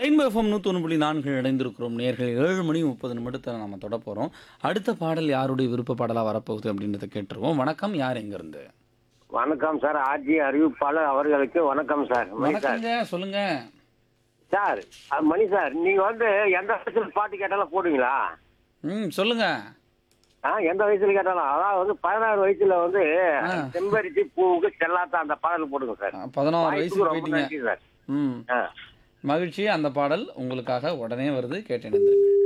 Rainbow FM நூற்றி புள்ளி நான்கு இணைந்திருக்கிறோம் நேர்கள் ஏழு மணி முப்பது நிமிடத்தில் நம்ம தொட போகிறோம் அடுத்த பாடல் யாருடைய விருப்ப பாடலாக வரப்போகுது அப்படின்றத கேட்டுருவோம் வணக்கம் யார் எங்கேருந்து வணக்கம் சார் ஆர்ஜி அறிவிப்பாளர் அவர்களுக்கு வணக்கம் சார் மணி சார் வணக்கங்க சொல்லுங்க சார் அஹ் மணி சார் நீங்க வந்து எந்த வயசுல பாட்டு கேட்டாலும் போடுவீங்களா ம் சொல்லுங்க ஆ எந்த வயசுல கேட்டாலும் அதாவது வந்து பதினாறு வயசுல வந்து ஆ. செம்பருத்தி பூவுக்கு செல்லாத்த அந்த பாடல் போடுங்க சார் பதினாறு வாய்ப்புக்கு வயசுக்கு ரொம்ப போயிட்டீங்க நன்றி சார் ம் ஆ. மகிழ்ச்சி அந்த பாடல் உங்களுக்காக உடனே வருது கேட்டு இணைந்திருங்க